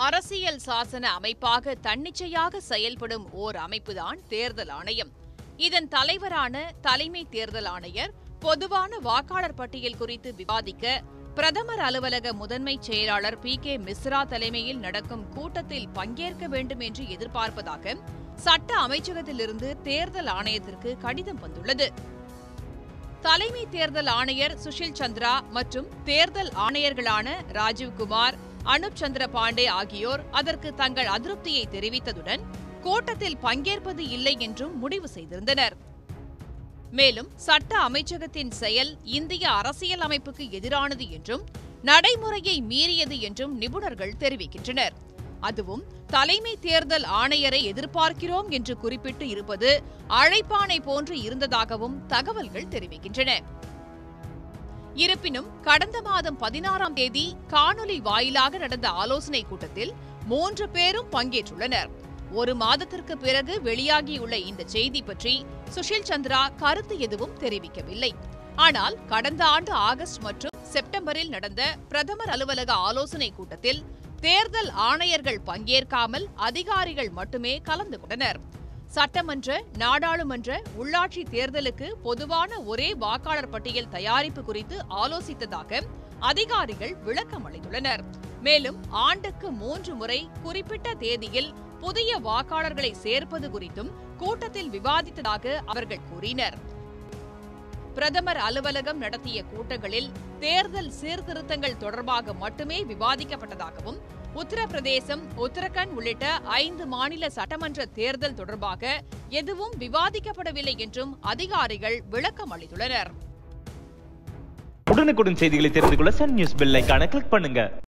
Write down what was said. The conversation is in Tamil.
அரசியல் சாசன அமைப்பாக தன்னிச்சையாக செயல்படும் ஓர் அமைப்புதான் தேர்தல் ஆணையம் இதன் தலைவரான தலைமை தேர்தல் ஆணையர் பொதுவான வாக்காளர் பட்டியல் குறித்து விவாதிக்க பிரதமர் அலுவலக முதன்மை செயலாளர் பி கே மிஸ்ரா தலைமையில் நடக்கும் கூட்டத்தில் பங்கேற்க வேண்டும் என்று எதிர்பார்ப்பதாக சட்ட அமைச்சகத்திலிருந்து தேர்தல் ஆணையத்திற்கு கடிதம் வந்துள்ளது தலைமை தேர்தல் ஆணையர் சுஷில் சந்திரா மற்றும் தேர்தல் ஆணையர்களான ராஜீவ்குமார் அனுப் சந்திர பாண்டே ஆகியோர் அதற்கு தங்கள் அதிருப்தியை தெரிவித்ததுடன் கூட்டத்தில் பங்கேற்பது இல்லை என்றும் முடிவு செய்திருந்தனர் மேலும் சட்ட அமைச்சகத்தின் செயல் இந்திய அரசியல் அமைப்புக்கு எதிரானது என்றும் நடைமுறையை மீறியது என்றும் நிபுணர்கள் தெரிவிக்கின்றனர் அதுவும் தலைமை தேர்தல் ஆணையரை எதிர்பார்க்கிறோம் என்று குறிப்பிட்டு இருப்பது அழைப்பானை போன்று இருந்ததாகவும் தகவல்கள் தெரிவிக்கின்றன இருப்பினும் கடந்த மாதம் பதினாறாம் தேதி காணொலி வாயிலாக நடந்த ஆலோசனைக் கூட்டத்தில் மூன்று பேரும் பங்கேற்றுள்ளனர் ஒரு மாதத்திற்கு பிறகு வெளியாகியுள்ள இந்த செய்தி பற்றி சுஷில் சந்திரா கருத்து எதுவும் தெரிவிக்கவில்லை ஆனால் கடந்த ஆண்டு ஆகஸ்ட் மற்றும் செப்டம்பரில் நடந்த பிரதமர் அலுவலக ஆலோசனைக் கூட்டத்தில் தேர்தல் ஆணையர்கள் பங்கேற்காமல் அதிகாரிகள் மட்டுமே கலந்து கொண்டனர் சட்டமன்ற நாடாளுமன்ற உள்ளாட்சி தேர்தலுக்கு பொதுவான ஒரே வாக்காளர் பட்டியல் தயாரிப்பு குறித்து ஆலோசித்ததாக அதிகாரிகள் விளக்கம் அளித்துள்ளனர் மேலும் ஆண்டுக்கு மூன்று முறை குறிப்பிட்ட தேதியில் புதிய வாக்காளர்களை சேர்ப்பது குறித்தும் கூட்டத்தில் விவாதித்ததாக அவர்கள் கூறினர் பிரதமர் அலுவலகம் நடத்திய கூட்டங்களில் தேர்தல் சீர்திருத்தங்கள் தொடர்பாக மட்டுமே விவாதிக்கப்பட்டதாகவும் உத்தரப்பிரதேசம் உத்தரகண்ட் உள்ளிட்ட ஐந்து மாநில சட்டமன்ற தேர்தல் தொடர்பாக எதுவும் விவாதிக்கப்படவில்லை என்றும் அதிகாரிகள் விளக்கம் அளித்துள்ளனர் உடனுக்குடன் செய்திகளை தெரிந்து கொள்ள சன் நியூஸ் பெல் ஐகானை கிளிக் பண்ணுங்க